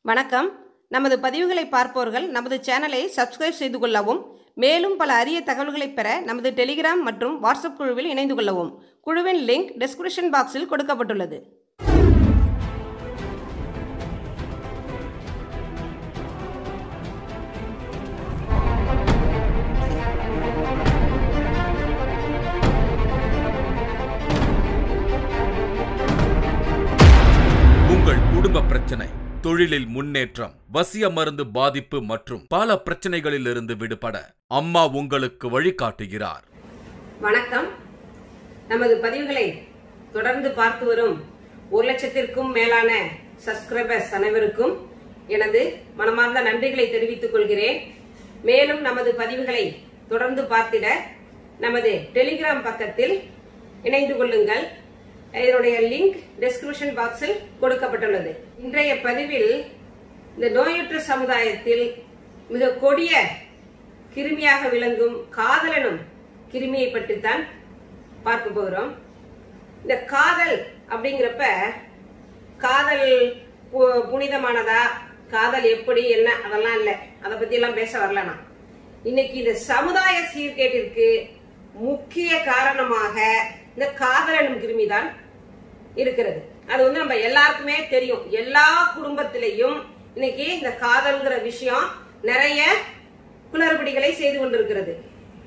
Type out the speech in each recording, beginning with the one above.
வணக்கம் நமது பதிவுகளை பார்ப்பவர்கள் நமது சேனலை சப்ஸ்கிரைப் செய்து கொள்ளவும் மேலும் பல அரிய தகவல்களை பெற நமது டெலிகிராம் மற்றும் வாட்ஸ்அப் குழுவில் இணைந்து கொள்ளவும் குழுவின் லிங்க் டிஸ்கிரிப்ஷன் பாக்ஸில் கொடுக்கப்பட்டுள்ளது உங்கள் குடும்ப பிரச்சனை தொழிலில் முன்னேற்றம் வசிய மருந்து பாதிப்பு மற்றும் பல பிரச்சனைகளில் இருந்து விடுபட அம்மா உங்களுக்கு வழிகாட்டுகிறார் வணக்கம் நமது பதிவுகளை தொடர்ந்து பார்த்து வரும் ஒரு லட்சத்திற்கும் மேலான சப்ஸ்கிரைபர்ஸ் அனைவருக்கும் எனது மனமார்ந்த நன்றிகளை தெரிவித்துக் கொள்கிறேன் மேலும் நமது பதிவுகளை தொடர்ந்து பார்த்திட நமது டெலிகிராம் பக்கத்தில் இணைந்து கொள்ளுங்கள் இதனுடைய லிங்க் டிஸ்கிரிப்ஷன் பாக்ஸில் கொடுக்கப்பட்டுள்ளது இன்றைய பதிவில் இந்த நோயற்ற சமுதாயத்தில் மிக கொடிய கிருமியாக விளங்கும் காதலனும் கிருமியை பற்றித்தான் பார்க்க போகிறோம் இந்த காதல் அப்படிங்கிறப்ப காதல் பு- புனிதமானதா காதல் எப்படி என்ன அதெல்லாம் இல்லை அதை பத்தி எல்லாம் பேச வரல நான் இன்னைக்கு இந்த சமுதாய சீர்கேட்டிற்கு முக்கிய காரணமாக இந்த காதல் எனும் கிருமிதான் இருக்கிறது அது வந்து நம்ம எல்லாருக்குமே தெரியும் எல்லா குடும்பத்திலையும் இன்னைக்கு இந்த காதல்ங்கிற விஷயம் நிறைய குளறுபடிகளை செய்து கொண்டிருக்கிறது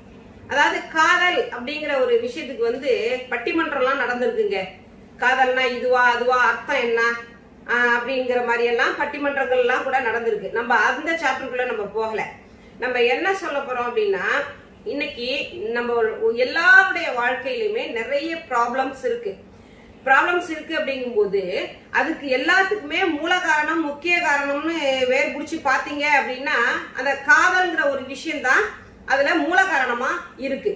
அதாவது காதல் அப்படிங்கிற ஒரு விஷயத்துக்கு வந்து பட்டிமன்றம்லாம் நடந்திருக்குங்க காதல்னா இதுவா அதுவா அர்த்தம் என்ன ஆஹ் அப்படிங்கிற மாதிரி எல்லாம் பட்டிமன்றங்கள்லாம் கூட நடந்திருக்கு நம்ம அந்த சாப்டருக்குள்ள நம்ம போகல நம்ம என்ன சொல்ல போறோம் அப்படின்னா இன்னைக்கு நம்ம எல்லாருடைய வாழ்க்கையிலுமே நிறைய ப்ராப்ளம்ஸ் இருக்கு ப்ராப்ளம்ஸ் இருக்கு அப்படிங்கும்போது அதுக்கு எல்லாத்துக்குமே மூல காரணம் முக்கிய காரணம்னு வேர் பிடிச்சி பாத்தீங்க அப்படின்னா அந்த காதல்ங்கிற ஒரு விஷயம்தான் அதுல மூல காரணமா இருக்கு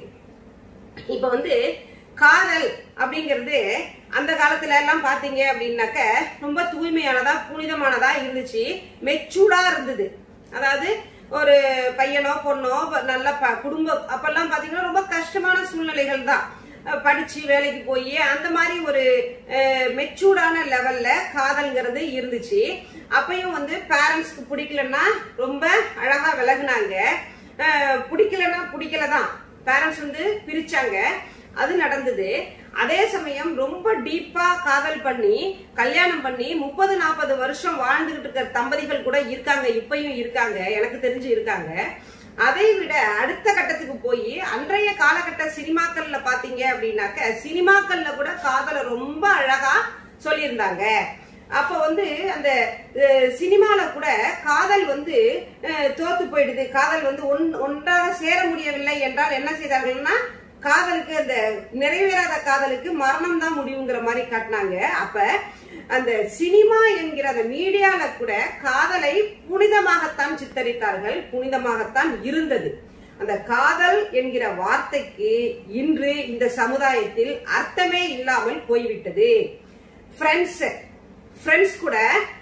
இப்ப வந்து காதல் அப்படிங்கிறது அந்த காலத்துல எல்லாம் பாத்தீங்க அப்படின்னாக்க ரொம்ப தூய்மையானதா புனிதமானதா இருந்துச்சு மெச்சூர்டா இருந்தது அதாவது ஒரு பையனோ பொண்ணோ ப- நல்ல ப- குடும்ப அப்பெல்லாம் பாத்தீங்கன்னா ரொம்ப கஷ்டமான சூழ்நிலைகள் தான் அஹ் படிச்சு வேலைக்கு போய் அந்த மாதிரி ஒரு மெச்சூர்டான லெவல்ல காதல்ங்கிறது இருந்துச்சு அப்பயும் வந்து பேரண்ட்ஸ்க்கு பிடிக்கலன்னா ரொம்ப அழகா விலகுனாங்க அஹ் பிடிக்கலன்னா பிடிக்கலதான் பேரண்ட்ஸ் வந்து பிரிச்சாங்க அது நடந்தது அதே சமயம் ரொம்ப டீப்பா காதல் பண்ணி கல்யாணம் பண்ணி முப்பது நாற்பது வருஷம் வாழ்ந்துகிட்டு இருக்கிற தம்பதிகள் கூட இருக்காங்க இப்பயும் இருக்காங்க எனக்கு தெரிஞ்சு இருக்காங்க அதை விட அடுத்த கட்டத்துக்கு போய் அன்றைய காலகட்ட சினிமாக்கள்ல பாத்தீங்க அப்படின்னாக்க சினிமாக்கள்ல கூட காதலை ரொம்ப அழகா சொல்லியிருந்தாங்க அப்ப வந்து அந்த அஹ், சினிமால கூட காதல் வந்து அஹ், தோத்து போயிடுது காதல் வந்து ஒன் ஒன்றாக சேர முடியவில்லை என்றால் என்ன செய்தார்கள்னா காதலுக்கு அந்த நிறைவேறாத காதலுக்கு மரணம் தான் முடிவுங்கிற மாதிரி காட்டினாங்க அப்ப அந்த சினிமா என்கிற அந்த மீடியால கூட காதலை புனிதமாகத்தான் சித்தரித்தார்கள் புனிதமாகத்தான் இருந்தது அந்த காதல் என்கிற வார்த்தைக்கு இன்று இந்த சமுதாயத்தில் அர்த்தமே இல்லாமல் போய்விட்டது ஃப்ரெண்ட்ஸ் ஃப்ரெண்ட்ஸ் கூட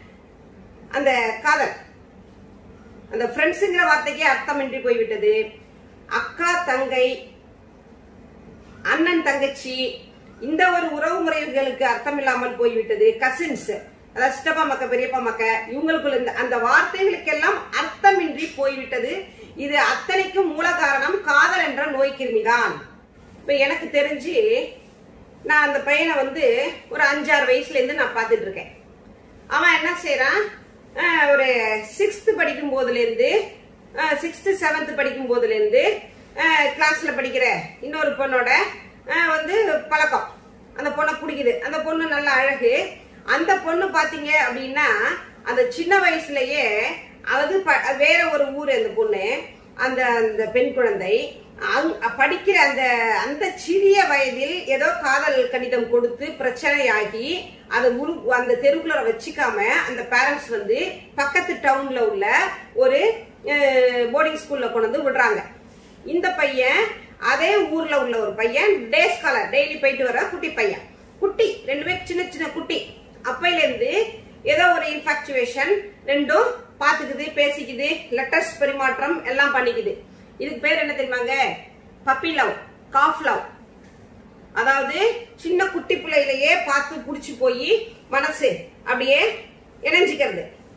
அந்த காதல் அந்த ஃப்ரெண்ட்ஸுங்கிற வார்த்தைக்கே அர்த்தமின்றி போய்விட்டது அக்கா தங்கை அண்ணன் தங்கச்சி இந்த ஒரு உறவு முறைகளுக்கு அர்த்தம் இல்லாமல் போய்விட்டது கசின்ஸ் அதாவது சித்தப்பா மக்க பெரியப்பா மக்க இவங்களுக்குள்ள இந்த அந்த வார்த்தைகளுக்கெல்லாம் அர்த்தமின்றி போய்விட்டது இது அத்தனைக்கும் மூல காரணம் காதல் என்ற நோய் கிருமிதான் இப்ப எனக்கு தெரிஞ்சு நான் அந்த பையனை வந்து ஒரு அஞ்சாறு வயசுல இருந்து நான் பார்த்துட்டு இருக்கேன் அவன் என்ன செய்யறான் அஹ், ஒரு சிக்ஸ்த் படிக்கும் போதுல இருந்து சிக்ஸ்த் செவன்த் படிக்கும் போதுல இருந்து கிளாஸ்ல படிக்கிற இன்னொரு பொண்ணோட அஹ், வந்து பழக்கம் அந்த பொண்ணை பிடிக்குது அந்த பொண்ணு நல்ல அழகு அந்த பொண்ணு பாத்தீங்க அப்படின்னா அந்த சின்ன வயசுலயே அது ப- வேற ஒரு ஊர் அந்த பொண்ணு அந்த அந்த பெண் குழந்தை அங்- படிக்கிற அந்த அந்த சிறிய வயதில் ஏதோ காதல் கடிதம் கொடுத்து பிரச்சனையாகி அதை உரு அந்த தெருக்குள்ள வச்சுக்காம அந்த பேரண்ட்ஸ் வந்து பக்கத்து டவுன்ல உள்ள ஒரு போர்டிங் ஸ்கூல்ல கொண்டு வந்து விடுறாங்க இந்த பையன் அதே ஊர்ல உள்ள ஒரு பையன் டே ஸ்காலர் டெய்லி போயிட்டு வர குட்டி பையன் குட்டி ரெண்டு பேர் சின்ன சின்ன குட்டி அப்பையில இருந்து ஏதோ ஒரு இன்ஃபாக்சுவேஷன் ரெண்டும் பாத்துக்குது பேசிக்குது லெட்டர்ஸ் பரிமாற்றம் எல்லாம் பண்ணிக்குது இதுக்கு பேர் என்ன தெரியுமாங்க பப்பி லவ் காஃப் லவ் அதாவது சின்ன குட்டி பிள்ளையிலேயே பார்த்து புடிச்சு போய் மனசு அப்படியே இணைஞ்சிக்கிறது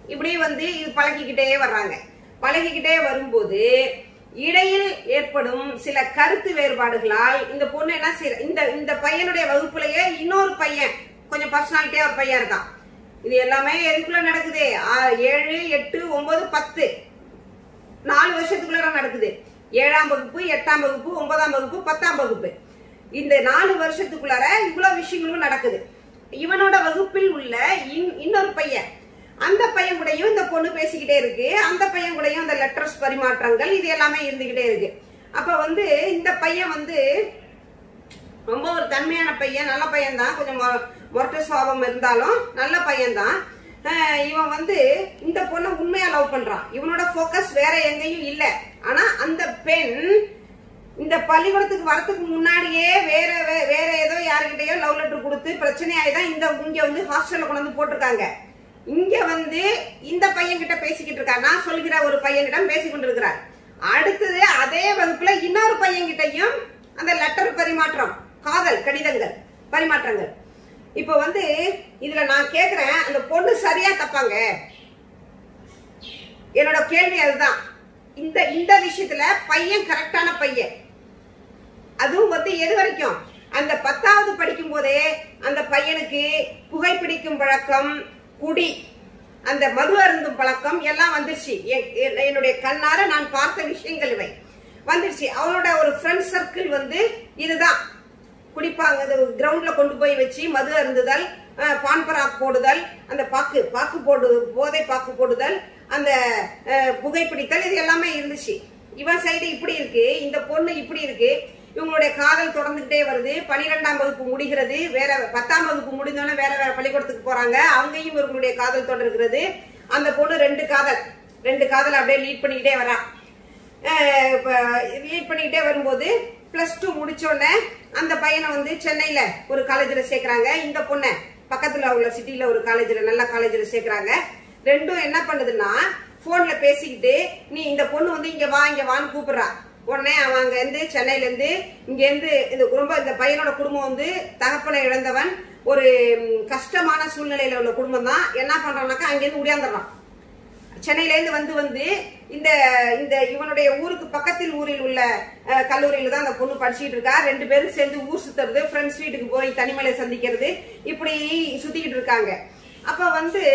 இப்படி வந்து இது பழகிக்கிட்டே வர்றாங்க பழகிக்கிட்டே வரும்போது இடையில் ஏற்படும் சில கருத்து வேறுபாடுகளால் இந்த பொண்ணு என்ன செய்ய இந்த இந்த பையனுடைய வகுப்புலயே இன்னொரு பையன் கொஞ்சம் பர்சனாலிட்டியா ஒரு பையன் இருக்கான் இது எல்லாமே எதுக்குள்ள நடக்குது ஆ- ஏழு எட்டு ஒன்பது பத்து நாலு வருஷத்துக்குள்ள நடக்குது ஏழாம் வகுப்பு எட்டாம் வகுப்பு ஒன்பதாம் வகுப்பு பத்தாம் வகுப்பு இந்த நாலு வருஷத்துக்குள்ளார இவ்வளவு விஷயங்களும் நடக்குது இவனோட வகுப்பில் உள்ள இன்- இன்னொரு பையன் அந்த பையன் கூடயும் இந்த பொண்ணு பேசிக்கிட்டே இருக்கு அந்த பையன் கூடயும் அந்த லெட்டர்ஸ் பரிமாற்றங்கள் இது எல்லாமே இருந்துகிட்டே இருக்கு அப்ப வந்து இந்த பையன் வந்து ரொம்ப ஒரு தன்மையான பையன் நல்ல பையன் தான் கொஞ்சம் மொ- மொரட்டு சுவாபம் இருந்தாலும் நல்ல பையன் தான் இவன் வந்து இந்த பொண்ணை உண்மையா லவ் பண்றான் இவனோட ஃபோக்கஸ் வேற எங்கேயும் இல்ல ஆனா அந்த பெண் இந்த பள்ளிக்கூடத்துக்கு வரதுக்கு முன்னாடியே வேற வே- வேற ஏதோ யாருக்கிட்டயோ லவ் லெட்டர் கொடுத்து பிரச்சனையாயி தான் இந்த இங்க வந்து ஹாஸ்டல்ல கொண்டு வந்து போட்டிருக்காங்க இங்க வந்து இந்த பையன் கிட்ட பேசிக்கிட்டு இருக்கா நான் சொல்கிற ஒரு பையனிடம் பேசிக் கொண்டிருக்கிறார் அடுத்தது அதே வகுப்புல இன்னொரு பையன் கிட்டயும் அந்த லெட்டர் பரிமாற்றம் காதல் கடிதங்கள் பரிமாற்றங்கள் இப்ப வந்து இதுல நான் கேக்குறேன் அந்த பொண்ணு சரியா தப்பாங்க என்னோட கேள்வி அதுதான் இந்த இந்த விஷயத்துல பையன் கரெக்டான பையன் அதுவும் வந்து எது வரைக்கும் அந்த பத்தாவது படிக்கும் போதே அந்த பையனுக்கு புகைப்பிடிக்கும் பழக்கம் குடி அந்த மது அருந்தும் பழக்கம் எல்லாம் வந்துருச்சு எ- எ- என்னுடைய கண்ணார நான் பார்த்த விஷயங்கள் இவை வந்துருச்சு அவனோட ஒரு ஃப்ரெண்ட் சர்க்கிள் வந்து இதுதான் குடிப்பாங்க கிரவுண்ட்ல கொண்டு போய் வச்சு மது அருந்துதல் அஹ், பான்பராக் போடுதல் அந்த பாக்கு பாக்கு போடு போதை பாக்கு போடுதல் அந்த அஹ், புகைப்பிடித்தல் இது எல்லாமே இருந்துச்சு இவன் சைடு இப்படி இருக்கு இந்த பொண்ணு இப்படி இருக்கு இவங்களுடைய காதல் தொடர்ந்துகிட்டே வருது பனிரெண்டாம் வகுப்பு முடிகிறது வேற பத்தாம் வகுப்பு முடிந்தோடனே வேற வேற பள்ளிக்கூடத்துக்கு போறாங்க அங்கேயும் இவங்களுடைய காதல் தொடர்கிறது அந்த பொண்ணு ரெண்டு காதல் ரெண்டு காதல் அப்படியே லீட் பண்ணிக்கிட்டே வரா லீட் பண்ணிக்கிட்டே வரும்போது பிளஸ் டூ உடனே அந்த பையனை வந்து சென்னையில ஒரு காலேஜில் சேர்க்கறாங்க இந்த பொண்ணை பக்கத்துல உள்ள சிட்டில ஒரு காலேஜில் நல்ல காலேஜில் சேர்க்கறாங்க ரெண்டும் என்ன பண்ணுதுன்னா போன்ல பேசிக்கிட்டு நீ இந்த பொண்ணு வந்து இங்க வா இங்க வான்னு கூப்பிடுறா உடனே அவன் அங்க இருந்து சென்னையில இருந்து இங்க இருந்து இந்த ரொம்ப இந்த பையனோட குடும்பம் வந்து தகப்பனை இழந்தவன் ஒரு ம், கஷ்டமான சூழ்நிலையில உள்ள குடும்பம் தான் என்ன பண்றான்னாக்கா அங்கிருந்து உடையாந்துடுறான் சென்னையில இருந்து வந்து வந்து இந்த இந்த இவனுடைய ஊருக்கு பக்கத்தில் ஊரில் உள்ள அஹ், கல்லூரியில தான் அந்த பொண்ணு படிச்சுட்டு இருக்கா ரெண்டு பேரும் சேர்ந்து ஊர் சுத்துறது ஃப்ரெண்ட்ஸ் வீட்டுக்கு போய் தனிமலை சந்திக்கிறது இப்படி சுத்திக்கிட்டு இருக்காங்க அப்ப வந்து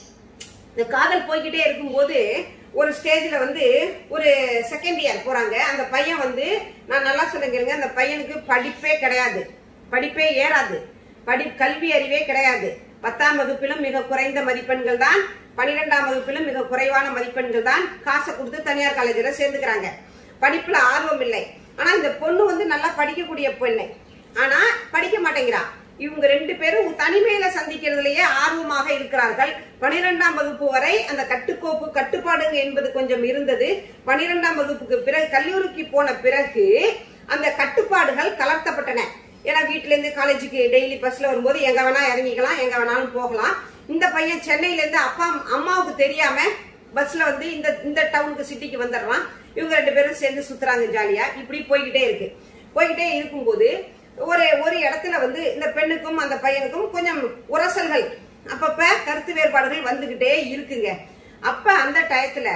இந்த காதல் போய்கிட்டே இருக்கும்போது ஒரு ஸ்டேஜ்ல வந்து ஒரு செகண்ட் இயர் போறாங்க அந்த பையன் வந்து நான் நல்லா சொல்லுங்க அந்த பையனுக்கு படிப்பே கிடையாது படிப்பே ஏறாது படி கல்வி அறிவே கிடையாது பத்தாம் வகுப்பிலும் மிக குறைந்த மதிப்பெண்கள் தான் பனிரெண்டாம் வகுப்பிலும் மிக குறைவான மதிப்பெண்கள் தான் காசை கொடுத்து தனியார் காலேஜில் சேர்ந்துக்கிறாங்க படிப்புல ஆர்வம் இல்லை ஆனா இந்த பொண்ணு வந்து நல்லா படிக்கக்கூடிய பொண்ணு ஆனா படிக்க மாட்டேங்கிறா இவங்க ரெண்டு பேரும் தனிமையில சந்திக்கிறதுலயே ஆர்வமாக இருக்கிறார்கள் பனிரெண்டாம் வகுப்பு வரை அந்த கட்டுக்கோப்பு கட்டுப்பாடுங்க என்பது கொஞ்சம் இருந்தது பனிரெண்டாம் வகுப்புக்கு பிறகு கல்லூரிக்கு போன பிறகு அந்த கட்டுப்பாடுகள் தளர்த்தப்பட்டன ஏன்னா வீட்ல இருந்து காலேஜுக்கு டெய்லி பஸ்ல வரும்போது எங்க வேணா இறங்கிக்கலாம் எங்க வேணாலும் போகலாம் இந்த பையன் சென்னையில இருந்து அப்பா அம்மாவுக்கு தெரியாம பஸ்ல வந்து இந்த இந்த டவுனுக்கு சிட்டிக்கு வந்துடுறான் இவங்க ரெண்டு பேரும் சேர்ந்து சுத்துறாங்க ஜாலியா இப்படி போய்கிட்டே இருக்கு போய்கிட்டே இருக்கும்போது ஒரு ஒரு இடத்துல வந்து இந்த பெண்ணுக்கும் அந்த பையனுக்கும் கொஞ்சம் உரசல்கள் அப்பப்ப கருத்து வேறுபாடுகள் வந்துகிட்டே இருக்குங்க அப்ப அந்த டயத்துல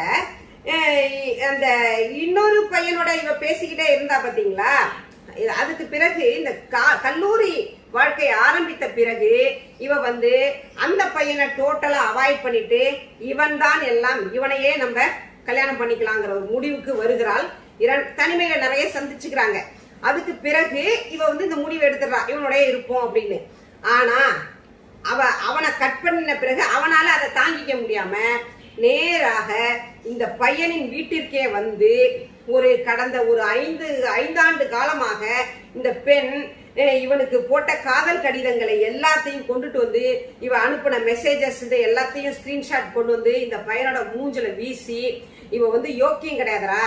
அஹ், அந்த இன்னொரு பையனோட இவ பேசிக்கிட்டே இருந்தா பாத்தீங்களா இது அதுக்கு பிறகு இந்த கா- கல்லூரி வாழ்க்கை ஆரம்பித்த பிறகு இவ வந்து அந்த பையனை டோட்டலா அவாய்ட் பண்ணிட்டு இவன் தான் எல்லாம் இவனையே நம்ம கல்யாணம் பண்ணிக்கலாங்கிற ஒரு முடிவுக்கு வருகிறாள் இரண் தனிமையில நிறைய சந்திச்சுக்கிறாங்க அதுக்கு பிறகு இவ வந்து இந்த முடிவு எடுத்துடுறா இவனோடய இருப்போம் அப்படின்னு ஆனா அவ அவனை கட் பண்ணின பிறகு அவனால அதை தாங்கிக்க முடியாம நேராக இந்த பையனின் வீட்டிற்கே வந்து ஒரு கடந்த ஒரு ஐந்து ஐந்தாண்டு காலமாக இந்த பெண் அஹ், இவனுக்கு போட்ட காதல் கடிதங்களை எல்லாத்தையும் கொண்டுட்டு வந்து இவ அனுப்பின மெசேஜஸ் இது எல்லாத்தையும் ஸ்கிரீன்ஷாட் கொண்டு வந்து இந்த பையனோட மூஞ்சில வீசி இவ வந்து யோக்கியம் கிடையாதுடா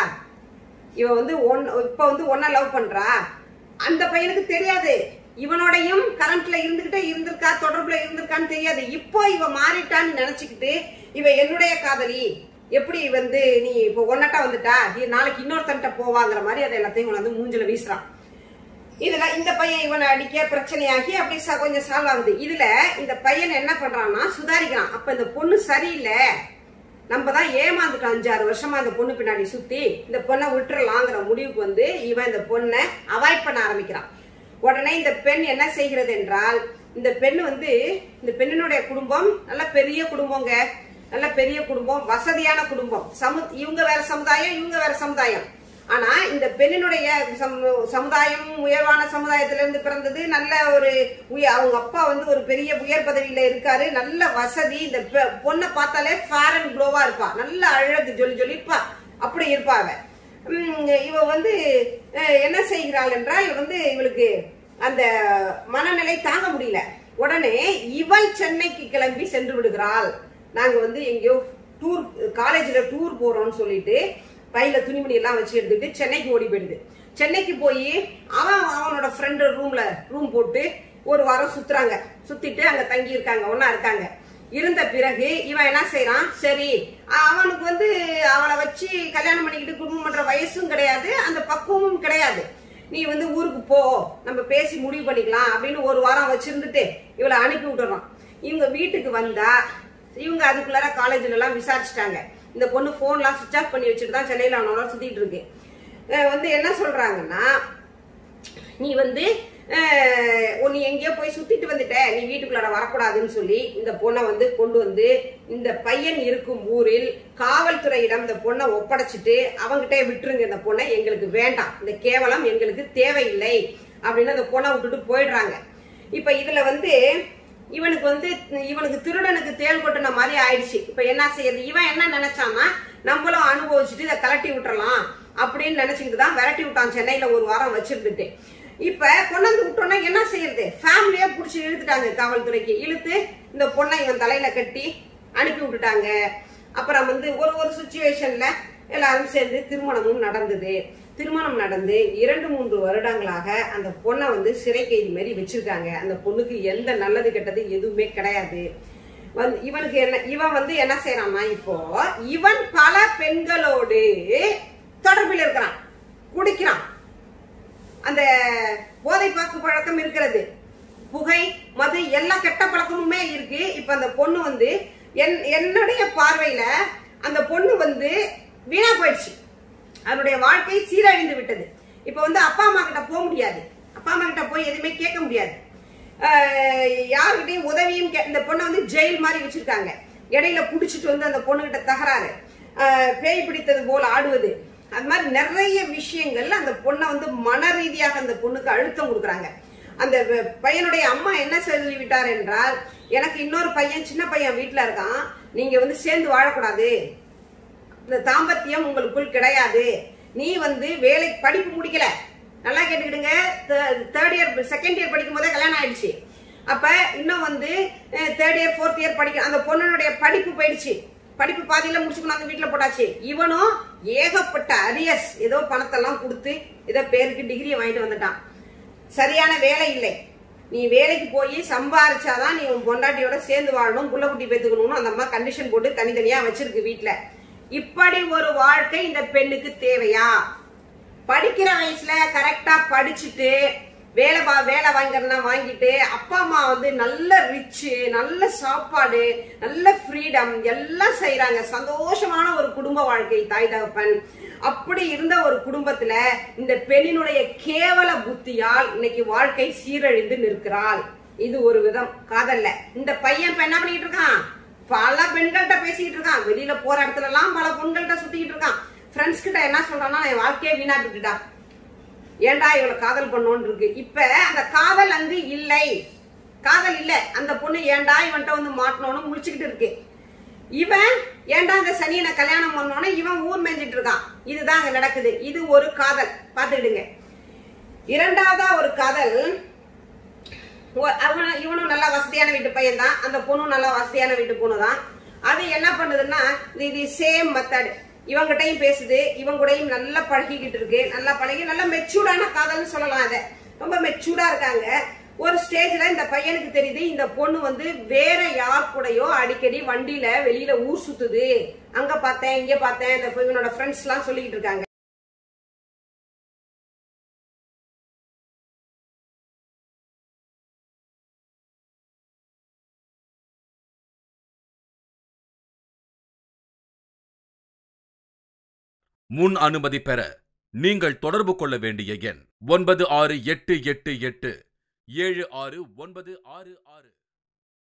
இவ வந்து ஒன் இப்ப வந்து ஒன்ன லவ் பண்றா அந்த பையனுக்கு தெரியாது இவனோடையும் கரண்ட்ல இருந்துகிட்டே இருந்திருக்கா தொடர்புல இருந்திருக்கான்னு தெரியாது இப்போ இவ மாறிட்டான்னு நினைச்சுக்கிட்டு இவ என்னுடைய காதலி எப்படி வந்து நீ இப்போ ஒன்னட்டா வந்துட்டா நீ நாளைக்கு இன்னொருத்தன்ட்ட போவாங்கிற மாதிரி அதை எல்லாத்தையும் கொண்டு வந்து மூஞ்சில வீசுறான் இதுல இந்த பையன் இவனை அடிக்க பிரச்சனையாகி அப்படி ச- கொஞ்சம் சால்வ் ஆகுது இதுல இந்த பையன் என்ன பண்றான்னா சுதாரிக்கிறான் அப்ப இந்த பொண்ணு சரியில்லை நம்ம தான் ஏமாந்துட்டோம் அஞ்சாறு வருஷமா அந்த பொண்ணு பின்னாடி சுத்தி இந்த பொண்ணை விட்டுறலாங்கிற முடிவுக்கு வந்து இவன் இந்த பொண்ணை அவாய்ட் பண்ண ஆரம்பிக்கிறான் உடனே இந்த பெண் என்ன செய்கிறது என்றால் இந்த பெண் வந்து இந்த பெண்ணினுடைய குடும்பம் நல்ல பெரிய குடும்பங்க நல்ல பெரிய குடும்பம் வசதியான குடும்பம் சமு இவங்க வேற சமுதாயம் இவங்க வேற சமுதாயம் ஆனா இந்த பெண்ணினுடைய சமு- சமுதாயம் உயர்வான சமுதாயத்துல இருந்து பிறந்தது நல்ல ஒரு உய- அவங்க அப்பா வந்து ஒரு பெரிய உயர் பதவியில இருக்காரு நல்ல வசதி இந்த பெ- பொண்ணை பார்த்தாலே ஃபேர் அண்ட் க்ளோவா இருப்பா நல்ல அழகு ஜொலி ஜொலிப்பா அப்படி இருப்பா அவ உம், இவ வந்து அஹ், என்ன செய்கிறாள் என்றால் வந்து இவளுக்கு அந்த மனநிலை தாங்க முடியல உடனே இவள் சென்னைக்கு கிளம்பி சென்று விடுகிறாள் நாங்க வந்து எங்கேயோ டூர் காலேஜ்ல டூர் போறோம்னு சொல்லிட்டு பையில துணிமணி எல்லாம் வச்சு எடுத்துட்டு சென்னைக்கு ஓடி போயிடுது சென்னைக்கு போய் அவன் அவனோட ஃப்ரெண்டு ரூம்ல ரூம் போட்டு ஒரு வாரம் சுத்துறாங்க சுத்திட்டு அங்க தங்கி இருக்காங்க ஒன்னா இருக்காங்க இருந்த பிறகு இவன் என்ன செய்யறான் சரி அவனுக்கு வந்து அவளை வச்சு கல்யாணம் பண்ணிக்கிட்டு குடும்பம் பண்ற வயசும் கிடையாது அந்த பக்குவமும் கிடையாது நீ வந்து ஊருக்கு போ நம்ம பேசி முடிவு பண்ணிக்கலாம் அப்படின்னு ஒரு வாரம் வச்சிருந்துட்டு இவளை அனுப்பி விட்டுறோம் இவங்க வீட்டுக்கு வந்தா இவங்க அதுக்குள்ளார காலேஜ்ல எல்லாம் விசாரிச்சுட்டாங்க இந்த பொண்ணு போன்லாம் சுவிச் ஆஃப் பண்ணி வச்சுட்டு தான் சென்னையில அவனோட சுத்திட்டு இருக்கு அஹ் வந்து என்ன சொல்றாங்கன்னா நீ வந்து அஹ், நீ எங்கேயோ போய் சுத்திட்டு வந்துட்ட நீ வீட்டுக்குள்ளார வரக்கூடாதுன்னு சொல்லி இந்த பொண்ணை வந்து கொண்டு வந்து இந்த பையன் இருக்கும் ஊரில் காவல்துறையிடம் இந்த பொண்ணை ஒப்படைச்சிட்டு அவங்கிட்டே விட்டுருங்க இந்த பொண்ணை எங்களுக்கு வேண்டாம் இந்த கேவலம் எங்களுக்கு தேவையில்லை அப்படின்னு அந்த பொண்ணை விட்டுட்டு போயிடுறாங்க இப்ப இதுல வந்து இவனுக்கு வந்து இவனுக்கு திருடனுக்கு தேள் கொட்டின மாதிரி ஆயிடுச்சு இப்ப என்ன செய்யறது இவன் என்ன நினைச்சான்னா நம்மளும் அனுபவிச்சுட்டு இதை கலட்டி விட்டுறலாம் அப்படின்னு நினைச்சுக்கிட்டு தான் விரட்டி விட்டான் சென்னையில ஒரு வாரம் வச்சிருந்துட்டு இப்ப கொண்டாந்து விட்டோம்னா என்ன செய்யறது ஃபேமிலியா புடிச்சு இழுத்துட்டாங்க காவல்துறைக்கு இழுத்து இந்த பொண்ணை இவன் தலையில கட்டி அனுப்பி விட்டுட்டாங்க அப்புறம் வந்து ஒரு ஒரு சுச்சுவேஷன்ல எல்லாரும் சேர்ந்து திருமணமும் நடந்தது திருமணம் நடந்து இரண்டு மூன்று வருடங்களாக அந்த பொண்ணை வந்து சிறை கைதி மாதிரி வச்சிருக்காங்க அந்த பொண்ணுக்கு எந்த நல்லது கெட்டது எதுவுமே கிடையாது வந்து இவனுக்கு என்ன இவன் வந்து என்ன செய்யறான்னா இப்போ இவன் பல பெண்களோடு தொடர்பில் இருக்கிறான் குடிக்கிறான் அந்த போதை பாக்கு பழக்கம் இருக்கிறது புகை மது எல்லா கெட்ட பழக்கமுமே இருக்கு இப்ப அந்த பொண்ணு வந்து என் என்னுடைய பார்வையில அந்த பொண்ணு வந்து வீணா போயிடுச்சு அதனுடைய வாழ்க்கை சீரழிந்து விட்டது இப்ப வந்து அப்பா அம்மா கிட்ட போக முடியாது அப்பா அம்மா கிட்ட போய் எதுவுமே கேட்க முடியாது ஆஹ் யார்கிட்டயும் உதவியும் கே- இந்த பொண்ணை வந்து ஜெயில் மாதிரி வச்சிருக்காங்க இடையில புடிச்சிட்டு வந்து அந்த பொண்ணுகிட்ட தகராறு ஆஹ் பேய் பிடித்தது போல ஆடுவது அது மாதிரி நிறைய விஷயங்கள் அந்த பொண்ணை வந்து மன ரீதியாக அந்த பொண்ணுக்கு அழுத்தம் கொடுக்குறாங்க அந்த வ- பையனுடைய அம்மா என்ன சொல்லிவிட்டார் என்றால் எனக்கு இன்னொரு பையன் சின்ன பையன் வீட்டுல இருக்கான் நீங்க வந்து சேர்ந்து வாழக்கூடாது இந்த தாம்பத்தியம் உங்களுக்குள் கிடையாது நீ வந்து வேலை படிப்பு முடிக்கல நல்லா கேட்டுக்கிடுங்க தேர்ட் இயர் செகண்ட் இயர் படிக்கும் போதே கல்யாணம் ஆயிடுச்சு அப்ப இன்னும் வந்து தேர்ட் இயர் ஃபோர்த் இயர் படிக்க அந்த பொண்ணுடைய படிப்பு போயிடுச்சு படிப்பு பாதியில முடிச்சு கொண்டாந்து வீட்டுல போட்டாச்சு இவனும் ஏகப்பட்ட அரியஸ் ஏதோ பணத்தெல்லாம் கொடுத்து ஏதோ பேருக்கு டிகிரியை வாங்கிட்டு வந்துட்டான் சரியான வேலை இல்லை நீ வேலைக்கு போய் சம்பாரிச்சாதான் நீ உன் பொண்டாட்டியோட சேர்ந்து வாழணும் புள்ள குட்டி பெத்துக்கணும்னு அந்த அம்மா கண்டிஷன் போட்டு தனித்தனியா வச்சிருக்கு வீட்டுல இப்படி ஒரு வாழ்க்கை இந்த பெண்ணுக்கு தேவையா படிக்கிற வயசுல கரெக்டா படிச்சுட்டு வேலை வா வேலை வாங்கிறனா வாங்கிட்டு அப்பா அம்மா வந்து நல்ல ரிச்சு நல்ல சாப்பாடு நல்ல ஃப்ரீடம் எல்லாம் செய்யறாங்க சந்தோஷமான ஒரு குடும்ப வாழ்க்கை தாய் தகப்பன் அப்படி இருந்த ஒரு குடும்பத்துல இந்த பெண்ணினுடைய கேவல புத்தியால் இன்னைக்கு வாழ்க்கை சீரழிந்து நிற்கிறாள் இது ஒரு விதம் காதல்ல இந்த பையன் இப்ப என்ன பண்ணிட்டு இருக்கான் பல பெண்கள்கிட்ட பேசிக்கிட்டு இருக்கான் வெளியில போற இடத்துல எல்லாம் பல பெண்கள்கிட்ட சுத்திக்கிட்டு இருக்கான் ஃப்ரெண்ட்ஸ் கிட்ட என்ன சொல்றான்னா என் வாழ்க்கையே வீணா போட்டுடா ஏன்டா இவளை காதல் பண்ணோன்னு இருக்கு இப்ப அந்த காதல் அங்கு இல்லை காதல் இல்ல அந்த பொண்ணு ஏன்டா இவன்ட்ட வந்து மாட்டணும்னு முடிச்சுக்கிட்டு இருக்கு இவன் ஏன்டா அந்த சனியனை கல்யாணம் பண்ணோன்னு இவன் ஊர் மேய்ஞ்சிட்டு இருக்கான் இதுதான் அங்க நடக்குது இது ஒரு காதல் பாத்துக்கிடுங்க இரண்டாவதா ஒரு காதல் ஒ- அவனும் இவனும் நல்லா வசதியான வீட்டு பையன் தான் அந்த பொண்ணும் நல்லா வசதியான வீட்டு பொண்ணு தான் அது என்ன பண்ணுதுன்னா இது சேம் மெத்தட் இவங்கிட்டையும் பேசுது இவங்க கூடயும் நல்லா பழகிக்கிட்டு இருக்கு நல்லா பழகி நல்லா மெச்சூர்டான காதல்னு சொல்லலாம் அதை ரொம்ப மெச்சூர்டா இருக்காங்க ஒரு ஸ்டேஜ்ல இந்த பையனுக்கு தெரியுது இந்த பொண்ணு வந்து வேற யார் கூடயோ அடிக்கடி வண்டியில வெளியில ஊர் சுத்துது அங்க பார்த்தேன் இங்க பார்த்தேன் இந்த இவனோட ஃப்ரெண்ட்ஸ் எல்லாம் சொல்லிக்கிட்டு இருக்காங்க முன் அனுமதி பெற நீங்கள் தொடர்பு கொள்ள வேண்டிய எண் ஒன்பது ஆறு எட்டு எட்டு எட்டு ஏழு ஆறு ஒன்பது ஆறு ஆறு